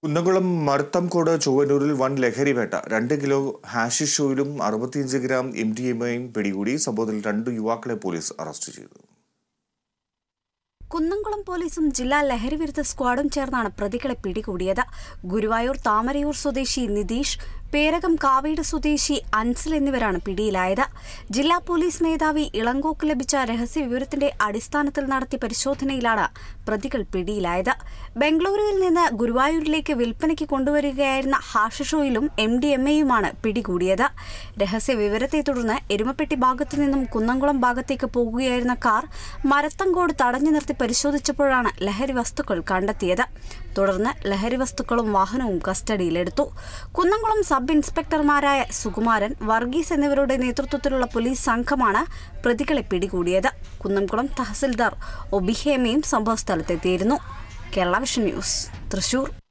കുന്നംകുളം മരുത്തംകോട് ചൊവ്വന്നൂരിൽ വൻ ലഹരിവേട്ട രണ്ട് kilo hashish ഓയിലും അറുപത്തിയഞ്ച് ഗ്രാം എം ഡി എം എയും പിടികൂടി സംഭവത്തിൽ രണ്ട് യുവാക്കളെ പോലീസ് അറസ്റ്റ് ചെയ്തു കുന്നംകുളം പോലീസും ജില്ലാ ലഹരിവിരുദ്ധ സ്ക്വാഡും ചേർന്നാണ് പ്രതികളെ പിടികൂടിയത് ഗുരുവായൂർ താമരയൂർ സ്വദേശി നിതീഷ് പേരകം കാവീട് സ്വദേശി അൻസിൽ എന്നിവരാണ് പിടിയിലായത് ജില്ലാ പോലീസ് മേധാവി ഇളങ്കോക്ക് ലഭിച്ച രഹസ്യ വിവരത്തിന്റെ അടിസ്ഥാനത്തിൽ നടത്തിയ പരിശോധനയിലാണ് പ്രതികൾ പിടിയിലായത് ബംഗളൂരുവിൽ നിന്ന് ഗുരുവായൂരിലേക്ക് വിൽപ്പനയ്ക്ക് കൊണ്ടുവരികയായിരുന്ന ഹാഷിഷോയിലും എം ഡി എം എയുമാണ് പിടികൂടിയത് രഹസ്യ വിവരത്തെ തുടർന്ന് എരുമപ്പെട്ടി ഭാഗത്തു നിന്നും കുന്നംകുളം ഭാഗത്തേക്ക് പോകുകയായിരുന്ന കാർ മരത്തങ്കോട് തടഞ്ഞു നിർത്തി പരിശോധിച്ചപ്പോഴാണ് ലഹരി വസ്തുക്കൾ കണ്ടെത്തിയത് തുടർന്ന് ലഹരി വസ്തുക്കളും വാഹനവും കസ്റ്റഡിയിലെടുത്തു കുന്നംകുളം സബ് ഇൻസ്പെക്ടർമാരായ സുകുമാരൻ വർഗീസ് എന്നിവരുടെ നേതൃത്വത്തിലുള്ള പോലീസ് സംഘമാണ് പ്രതികളെ പിടികൂടിയത് കുന്നംകുളം തഹസിൽദാർ ഒബിഹേമയും സംഭവസ്ഥലത്തെത്തിയിരുന്നു കേരള വിഷൻ ന്യൂസ് തൃശൂർ